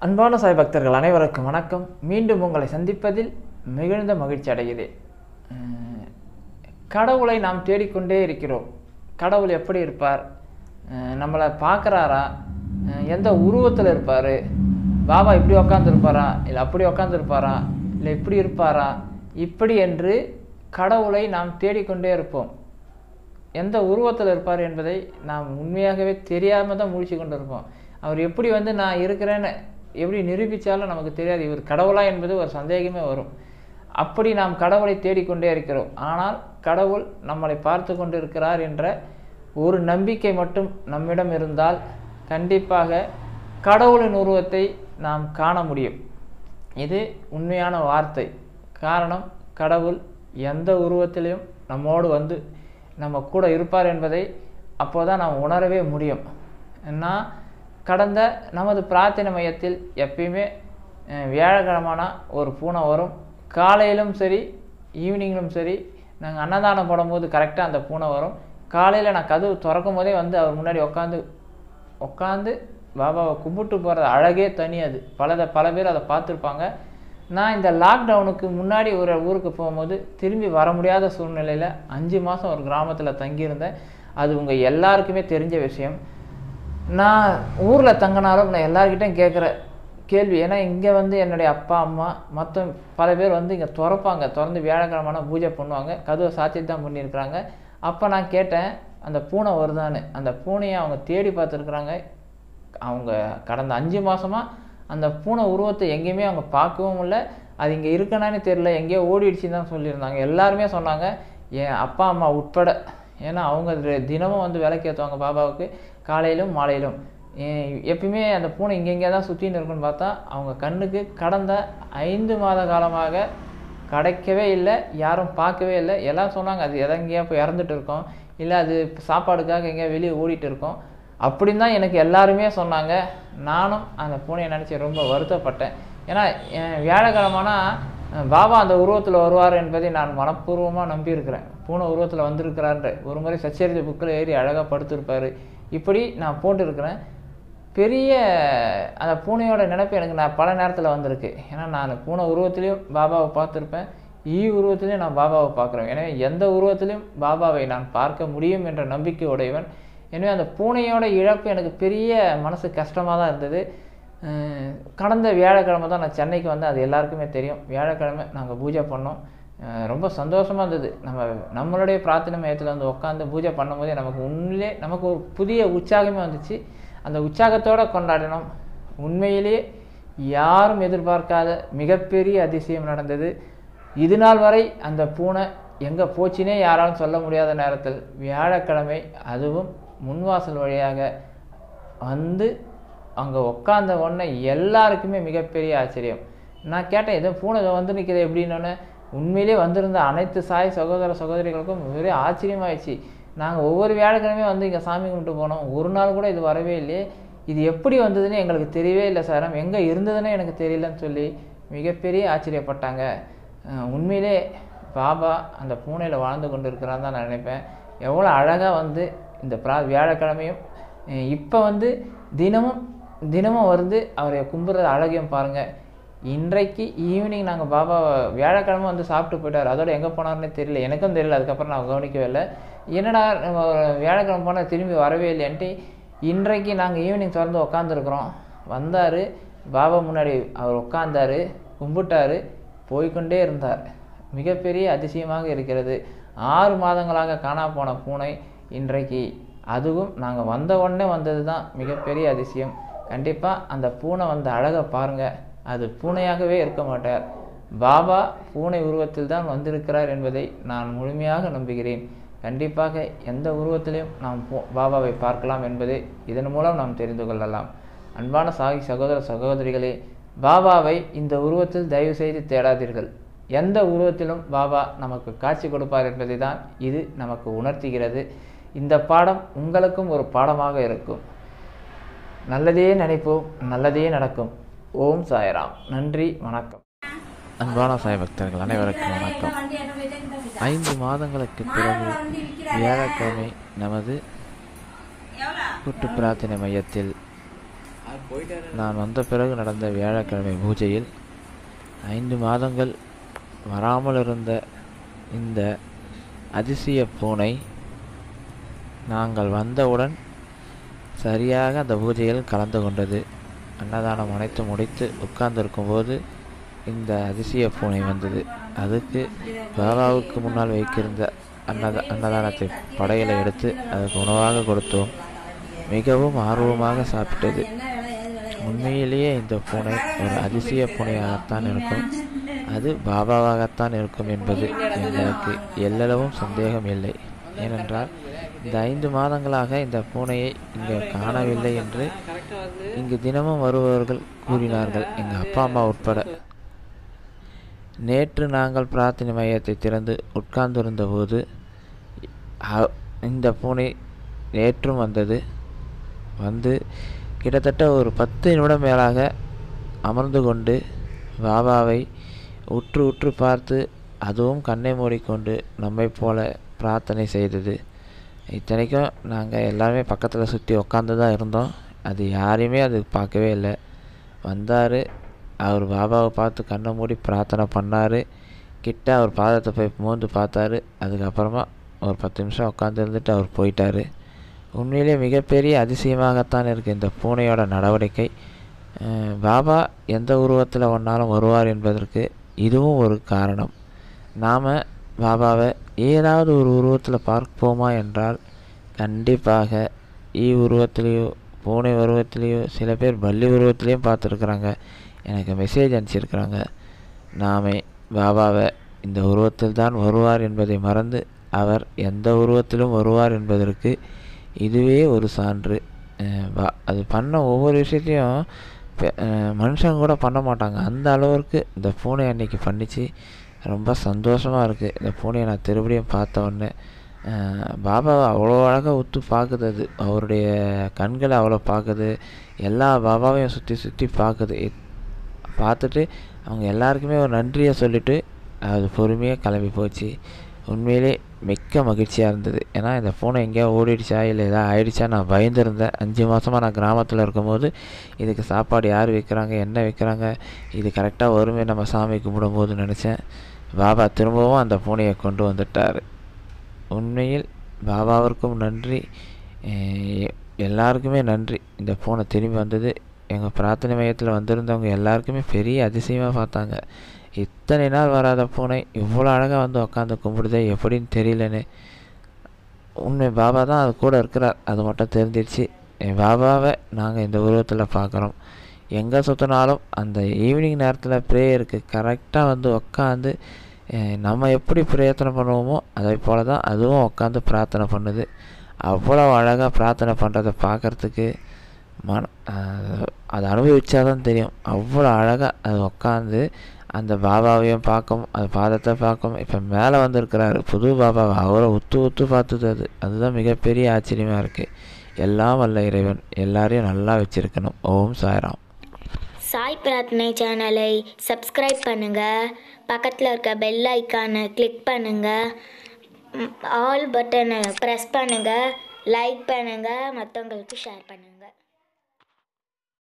அன்பான சாய் பக்தர்கள் அனைவருக்கும் வணக்கம் மீண்டும் உங்களை சந்திப்பதில் மிகுந்த மகிழ்ச்சி அடைகிறேன் அஹ், கடவுளை நாம் தேடிக்கொண்டே இருக்கிறோம் கடவுள் எப்படி இருப்பார் அஹ், நம்மளை பார்க்குறாரா எந்த உருவத்தில் இருப்பார் பாபா இப்படி உக்காந்துருப்பாரா இல்லை அப்படி உக்காந்துருப்பாரா இல்லை இப்படி இருப்பாரா இப்படி என்று கடவுளை நாம் தேடிக்கொண்டே இருப்போம் எந்த உருவத்தில் இருப்பார் என்பதை நாம் உண்மையாகவே தெரியாமல் தான் முழிச்சு கொண்டு இருப்போம் அவர் எப்படி வந்து நான் இருக்கிறேன்னு எப்படி நிரூபித்தாலும் நமக்கு தெரியாது இவர் கடவுளா என்பது ஒரு சந்தேகமே வரும் அப்படி நாம் கடவுளை தேடிக்கொண்டே இருக்கிறோம் ஆனால் கடவுள் நம்மளை பார்த்து கொண்டு இருக்கிறார் என்ற ஒரு நம்பிக்கை மட்டும் நம்மிடம் இருந்தால் கண்டிப்பாக கடவுளின் உருவத்தை நாம் காண முடியும் இது உண்மையான வார்த்தை காரணம் கடவுள் எந்த உருவத்திலையும் நம்மோடு வந்து நம்ம கூட இருப்பார் என்பதை அப்போதான் நாம் உணரவே முடியும் நான் கடந்த நமது பிரார்த்தனை மையத்தில் எப்பயுமே அஹ், வியாழக்கிழமானா ஒரு பூனை வரும் காலையிலும் சரி ஈவினிங்கிலும் சரி நாங்கள் அன்னதானம் போடும்போது கரெக்டாக அந்த பூனை வரும் காலையில் நான் கதவு திறக்கும் போதே வந்து அவர் முன்னாடி உட்காந்து உட்காந்து பாபாவை கும்பிட்டு போகிறது அழகே தனி அது பல பல பேர் அதை பார்த்துருப்பாங்க நான் இந்த லாக்டவுனுக்கு முன்னாடி ஒரு ஊருக்கு போகும்போது திரும்பி வர முடியாத சூழ்நிலையில் அஞ்சு மாதம் ஒரு கிராமத்தில் தங்கியிருந்தேன் அது உங்கள் எல்லாருக்குமே தெரிஞ்ச விஷயம் நான் ஊரில் தங்கினாலும் நான் எல்லார்கிட்டையும் கேட்குற கேள்வி ஏன்னா இங்கே வந்து என்னுடைய அப்பா அம்மா மற்ற பல பேர் வந்து இங்கே திறப்பாங்க திறந்து வியாழக்கிழமான பூஜை பண்ணுவாங்க கதவை சாத்திட்டு தான் பண்ணியிருக்கிறாங்க அப்போ நான் கேட்டேன் அந்த பூனை வருதான்னு அந்த பூனையை அவங்க தேடி பார்த்துருக்குறாங்க அவங்க கடந்த அஞ்சு மாதமாக அந்த பூனை உருவத்தை எங்கேயுமே அவங்க பார்க்கவும் இல்லை அது இங்கே இருக்கனானே தெரில எங்கேயோ ஓடிடுச்சுன்னு தான் சொல்லியிருந்தாங்க எல்லாருமே சொன்னாங்க என் அப்பா அம்மா உட்பட ஏன்னா அவங்க ரெ- தினமும் வந்து விளக்கு ஏற்றுவாங்க பாபாவுக்கு காலையிலும் மாலையிலும் ஏ- எப்பயுமே அந்த பூனை இங்கெங்கே தான் சுற்றின்னு இருக்குன்னு பார்த்தா அவங்க கண்ணுக்கு கடந்த ஐந்து மாத காலமாக கிடைக்கவே இல்லை யாரும் பார்க்கவே இல்லை எல்லாம் சொன்னாங்க அது எதை எங்கேயா போய் இறந்துட்டு இருக்கோம் இல்லை அது சாப்பாடுக்காக எங்கேயா வெளியே ஓடிட்டு இருக்கோம் அப்படின்னு தான் எனக்கு எல்லாருமே சொன்னாங்க நானும் அந்த பூனையை நினச்சி ரொம்ப வருத்தப்பட்டேன் ஏன்னா என் வியாழக்கிழமானா அஹ், பாபா அந்த உருவத்தில் வருவார் என்பதை நான் மனப்பூர்வமாக நம்பியிருக்கிறேன் பூனை உருவத்தில் வந்திருக்கிறார்ன்ற ஒரு முறை சச்சரித்த புக்கில் ஏறி அழகாக படுத்திருப்பாரு இப்படி நான் போட்டிருக்கிறேன் பெரிய அந்த பூனையோட நினைப்பு எனக்கு நான் பல நேரத்தில் வந்திருக்கு ஏன்னா நான் பூனை உருவத்திலையும் பாபாவை பார்த்துருப்பேன் ஈ உருவத்திலையும் நான் பாபாவை பார்க்குறேன் எனவே எந்த உருவத்திலையும் பாபாவை நான் பார்க்க முடியும் என்ற நம்பிக்கை உடையவன் எனவே அந்த பூனையோட இழப்பு எனக்கு பெரிய மனசு கஷ்டமாக தான் இருந்தது அஹ் கடந்த வியாழக்கிழமை தான் நான் சென்னைக்கு வந்தேன் அது எல்லாருக்குமே தெரியும் வியாழக்கிழமை நாங்கள் பூஜை பண்ணோம் அஹ் ரொம்ப சந்தோஷமாக இருந்தது நம்ம நம்மளுடைய பிரார்த்தனை மையத்தில் வந்து உட்காந்து பூஜை பண்ணும்போதே நமக்கு உண்மையிலே நமக்கு ஒரு புதிய உற்சாகமே வந்துச்சு அந்த உற்சாகத்தோடு கொண்டாடினோம் உண்மையிலேயே யாரும் எதிர்பார்க்காத மிகப்பெரிய அதிசயம் நடந்தது இது நாள் வரை அந்த பூனை எங்கே போச்சுனே யாராலும் சொல்ல முடியாத நேரத்தில் வியாழக்கிழமை அதுவும் முன்வாசல் வழியாக வந்து அங்கே உட்காந்த உடனே எல்லாருக்குமே மிகப்பெரிய ஆச்சரியம் நான் கேட்டேன் ஏதோ பூனை இதோ வந்து நிற்கிது எப்படின்னோடனே உண்மையிலே வந்திருந்த அனைத்து சாய் சகோதர சகோதரிகளுக்கும் ஒரே ஆச்சரியமாயிடுச்சு நாங்கள் ஒவ்வொரு வியாழக்கிழமையும் வந்து இங்கே சாமி கும்பிட்டு போனோம் ஒரு நாள் கூட இது வரவே இல்லையே இது எப்படி வந்ததுன்னு எங்களுக்கு தெரியவே இல்லை சார் எங்கே இருந்ததுன்னு எனக்கு தெரியலன்னு சொல்லி மிகப்பெரிய ஆச்சரியப்பட்டாங்க அஹ் உண்மையிலே பாபா அந்த பூனையில் வாழ்ந்து கொண்டு இருக்கிறான்னு தான் நான் நினைப்பேன் எவ்வளோ அழகாக வந்து இந்த பிரா வியாழக்கிழமையும் இப்போ வந்து தினமும் தினமும் வந்து அவரை கும்பிட்றது அழகையும் பாருங்கள் இன்றைக்கு ஈவினிங் நாங்கள் பாபா வியாழக்கிழமை வந்து சாப்பிட்டு போயிட்டார் அதோட எங்கே போனார்னே தெரியல எனக்கும் தெரியல அதுக்கப்புறம் நான் கவனிக்கவே இல்லை என்னடா நம்ம வியாழக்கிழமை போனால் திரும்பி வரவே இல்லைன்ட்டு இன்றைக்கு நாங்கள் ஈவினிங் திறந்து உக்காந்துருக்குறோம் வந்தார் பாபா முன்னாடி அவர் உட்காந்தாரு கும்பிட்டாரு போய்க்கொண்டே இருந்தார் மிகப்பெரிய அதிசயமாக இருக்கிறது ஆறு மாதங்களாக காணா போன பூனை இன்றைக்கு அதுவும் நாங்கள் வந்த உடனே வந்தது தான் மிகப்பெரிய அதிசயம் கண்டிப்பாக அந்த பூனை வந்த அழகை பாருங்கள் அது பூனையாகவே இருக்க மாட்டார் பாபா பூனை உருவத்தில் தான் வந்திருக்கிறார் என்பதை நான் முழுமையாக நம்புகிறேன் கண்டிப்பாக எந்த உருவத்திலையும் நாம் போ- பாபாவை பார்க்கலாம் என்பதை இதன் மூலம் நாம் தெரிந்து கொள்ளலாம் அன்பான சாகி சகோதர சகோதரிகளே பாபாவை இந்த உருவத்தில் தயவு செய்து தேடாதீர்கள் எந்த உருவத்திலும் பாபா நமக்கு காட்சி கொடுப்பார் என்பதை தான் இது நமக்கு உணர்த்துகிறது இந்த பாடம் உங்களுக்கும் ஒரு பாடமாக இருக்கும் நல்லதே நினைப்போம் நல்லதே நடக்கும் ஓம் சாய்ராம் நன்றி வணக்கம் அன்பான சாய் பக்தர்கள் அனைவருக்கும் வணக்கம் ஐந்து மாதங்களுக்கு பிறகு வியாழக்கிழமை நமது கூட்டு பிரார்த்தனை மையத்தில் நான் வந்த பிறகு நடந்த வியாழக்கிழமை பூஜையில் ஐந்து மாதங்கள் வராமல் இருந்த இந்த அதிசய பூனை நாங்கள் வந்தவுடன் சரியாக அந்த பூஜையில் கலந்து கொண்டது அன்னதானம் அனைத்து முடித்து உட்கார்ந்திருக்கும்போது இந்த அதிசய பூனை வந்தது அதுக்கு பாபாவுக்கு முன்னால் வைக்கிருந்த அன்னத அன்னதானத்தை படையலை எடுத்து அதுக்கு உணவாக கொடுத்தோம் மிகவும் ஆர்வமாக சாப்பிட்டது உண்மையிலேயே இந்த பூனை ஒரு அதிசய பூனையாகத்தான் இருக்கும் அது பாபாவாகத்தான் இருக்கும் என்பது எங்களுக்கு எல்லளவும் சந்தேகம் இல்லை ஏனென்றால் இந்த ஐந்து மாதங்களாக இந்த பூனையை இங்கே காணவில்லை என்று இங்கு தினமும் வருபவர்கள் கூறினார்கள் எங்கள் அப்பா அம்மா உட்பட நேற்று நாங்கள் பிரார்த்தனை மையத்தை திறந்து உட்கார்ந்திருந்த போது அ- இந்த பூனை நேற்றும் வந்தது வந்து கிட்டத்தட்ட ஒரு பத்து நிமிடம் மேலாக அமர்ந்து கொண்டு பாபாவை உற்று உற்று பார்த்து அதுவும் கண்ணை மூடிக்கொண்டு நம்மைப் போல பிரார்த்தனை செய்தது இத்தனைக்கும் நாங்கள் எல்லாருமே பக்கத்தில் சுற்றி உக்காந்து தான் இருந்தோம் அது யாரையுமே அது பார்க்கவே இல்லை வந்தார் அவர் பாபாவை பார்த்து கண்ணை மூடி பிரார்த்தனை பண்ணார் கிட்ட அவர் பாதத்தை போய் மோந்து பார்த்தாரு அதுக்கப்புறமா ஒரு பத்து நிமிஷம் உட்காந்து இருந்துட்டு அவர் போயிட்டார் உண்மையிலே மிகப்பெரிய அதிசயமாகத்தான் இருக்குது இந்த பூனையோட நடவடிக்கை அஹ் பாபா எந்த உருவத்தில் ஒன்றாலும் வருவார் என்பதற்கு இதுவும் ஒரு காரணம் நாம் பாபாவை ஏதாவது ஒரு உருவத்தில் பார்ப்போமா என்றால் கண்டிப்பாக ஈ உருவத்திலேயோ பூனை உருவத்திலேயோ சில பேர் பல்லி உருவத்திலையும் பார்த்துருக்குறாங்க எனக்கு மெசேஜ் அனுப்பிச்சிருக்கிறாங்க நாமே பாபாவை இந்த உருவத்தில் தான் வருவார் என்பதை மறந்து அவர் எந்த உருவத்திலும் வருவார் என்பதற்கு இதுவே ஒரு சான்று அஹ் பா- அது பண்ண ஒவ்வொரு விஷயத்தையும் பெ- அஹ் மனுஷங்க கூட பண்ண மாட்டாங்க அந்த அளவிற்கு இந்த பூனை அன்னைக்கு பண்ணிச்சு ரொம்ப சந்தோஷமாக இருக்குது இந்த பூனையை நான் திருப்படியும் பார்த்த உடனே அஹ் பாபாவை அவ்வளோ அழகாக உத்து பார்க்குது அது அவருடைய கண்களை அவ்வளோ பார்க்குது எல்லா பாபாவையும் சுற்றி சுற்றி பார்க்குது இத்- பார்த்துட்டு அவங்க எல்லாருக்குமே ஒரு நன்றியை சொல்லிட்டு அது பொறுமையாக கிளம்பி போச்சு உண்மையிலே மிக்க மகிழ்ச்சியாக இருந்தது ஏன்னா இந்த பூனை எங்கேயோ ஓடிடுச்சா இல்லை ஏதாவது ஆயிடுச்சா நான் பயந்துருந்தேன் அஞ்சு மாதமாக நான் கிராமத்தில் இருக்கும்போது இதுக்கு சாப்பாடு யார் வைக்கிறாங்க என்ன வைக்கிறாங்க இது கரெக்டாக வருமே நம்ம சாமி கும்பிடும்போது நினச்சேன் பாபா திரும்பவும் அந்த பூனையை கொண்டு வந்துட்டார் உண்மையில் பாபாவிற்கும் நன்றி அஹ் எல்லாருக்குமே நன்றி இந்த பூனை திரும்பி வந்தது எங்கள் பிரார்த்தனை மையத்தில் வந்திருந்தவங்க எல்லாருக்குமே பெரிய அதிசயமாக பார்த்தாங்க இத்தனை நாள் வராத பூனை இவ்வளோ அழகாக வந்து உக்காந்து கும்பிடுதே எப்படின்னு தெரியலன்னு உண்மை பாபா தான் அது கூட இருக்கிறார் அது மட்டும் தெரிஞ்சிருச்சு என் பாபாவை நாங்கள் இந்த உருவத்தில் பார்க்குறோம் எங்கே சுற்றினாலும் அந்த ஈவினிங் நேரத்தில் ப்ரேயருக்கு கரெக்டாக வந்து உக்காந்து அஹ் நம்ம எப்படி பிரயத்தனை பண்ணுவோமோ அதே போல தான் அதுவும் உட்காந்து பிரார்த்தனை பண்ணுது அவ்வளோ அழகாக பிரார்த்தனை பண்ணுறதை பார்க்குறதுக்கு மன அஹ் அதை அனுபவிச்சா தான் தெரியும் அவ்வளோ அழகாக அது உட்காந்து அந்த பாபாவையும் பார்க்கும் அது பாதத்தை பார்க்கும் இப்போ மேலே வந்திருக்கிறாரு புது பாபாவை அவரை உத்து உத்து பார்த்தது அது அதுதான் மிகப்பெரிய ஆச்சரியமாக இருக்குது எல்லாம் வல்ல இறைவன் எல்லாரையும் நல்லா வச்சிருக்கணும் ஓம் சாய்ராம் சாய் பிரார்த்தனை சேனலை சப்ஸ்கிரைப் பண்ணுங்கள் பக்கத்தில் இருக்க பெல் ஐக்கானை கிளிக் பண்ணுங்கள் ஆல் பட்டனை ப்ரெஸ் பண்ணுங்கள் லைக் பண்ணுங்கள் மற்றவங்களுக்கு ஷேர் பண்ணுங்கள்